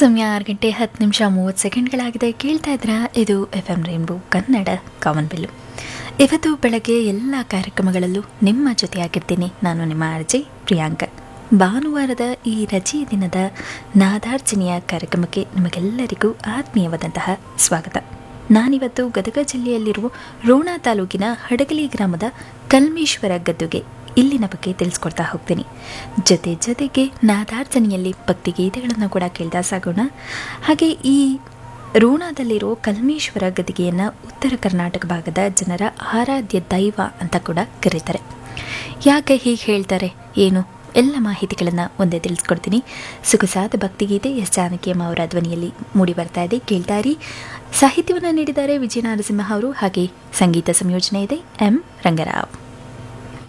ಸಮಯ ಆರು ಗಂಟೆ ಹತ್ತು ನಿಮಿಷ ಮೂವತ್ತು ಸೆಕೆಂಡ್ಗಳಾಗಿದೆ ಕೇಳ್ತಾ ಇದ್ರ ಇದು ಎಫ್ ಎಂ ರೈನ್ಬೋ ಕನ್ನಡ ಕಾಮನ್ ಬಿಲ್ಲು ಇವತ್ತು ಬೆಳಗ್ಗೆ ಎಲ್ಲ ಕಾರ್ಯಕ್ರಮಗಳಲ್ಲೂ ನಿಮ್ಮ ಜೊತೆಯಾಗಿರ್ತೀನಿ ನಾನು ನಿಮ್ಮ ಅರ್ಜಿ ಪ್ರಿಯಾಂಕ ಭಾನುವಾರದ ಈ ರಜೆಯ ದಿನದ ನಾದಾರ್ಚನೆಯ ಕಾರ್ಯಕ್ರಮಕ್ಕೆ ನಿಮಗೆಲ್ಲರಿಗೂ ಆತ್ಮೀಯವಾದಂತಹ ಸ್ವಾಗತ ನಾನಿವತ್ತು ಗದಗ ಜಿಲ್ಲೆಯಲ್ಲಿರುವ ರೋಣ ತಾಲೂಕಿನ ಹಡಗಲಿ ಗ್ರಾಮದ ಕಲ್ಮೇಶ್ವರ ಗದ್ದುಗೆ ಇಲ್ಲಿನ ಬಗ್ಗೆ ತಿಳಿಸ್ಕೊಡ್ತಾ ಹೋಗ್ತೀನಿ ಜೊತೆ ಜೊತೆಗೆ ನಾದಾರ್ಚನೆಯಲ್ಲಿ ಭಕ್ತಿಗೀತೆಗಳನ್ನು ಕೂಡ ಕೇಳ್ತಾ ಸಾಗೋಣ ಹಾಗೆ ಈ ರೋಣದಲ್ಲಿರೋ ಕಲ್ಮೇಶ್ವರ ಗದಿಗೆಯನ್ನು ಉತ್ತರ ಕರ್ನಾಟಕ ಭಾಗದ ಜನರ ಆರಾಧ್ಯ ದೈವ ಅಂತ ಕೂಡ ಕರೀತಾರೆ ಯಾಕೆ ಹೀಗೆ ಹೇಳ್ತಾರೆ ಏನು ಎಲ್ಲ ಮಾಹಿತಿಗಳನ್ನು ಒಂದೇ ತಿಳಿಸ್ಕೊಡ್ತೀನಿ ಸೊಗಸಾದ ಭಕ್ತಿಗೀತೆ ಎಸ್ ಜಾನಕಿಯಮ್ಮ ಅವರ ಧ್ವನಿಯಲ್ಲಿ ಮೂಡಿ ಬರ್ತಾ ಇದೆ ಕೇಳ್ತಾ ಇರಿ ಸಾಹಿತ್ಯವನ್ನು ನೀಡಿದ್ದಾರೆ ವಿಜಯ ನರಸಿಂಹ ಅವರು ಹಾಗೆ ಸಂಗೀತ ಸಂಯೋಜನೆ ಇದೆ ಎಂ ರಂಗರಾವ್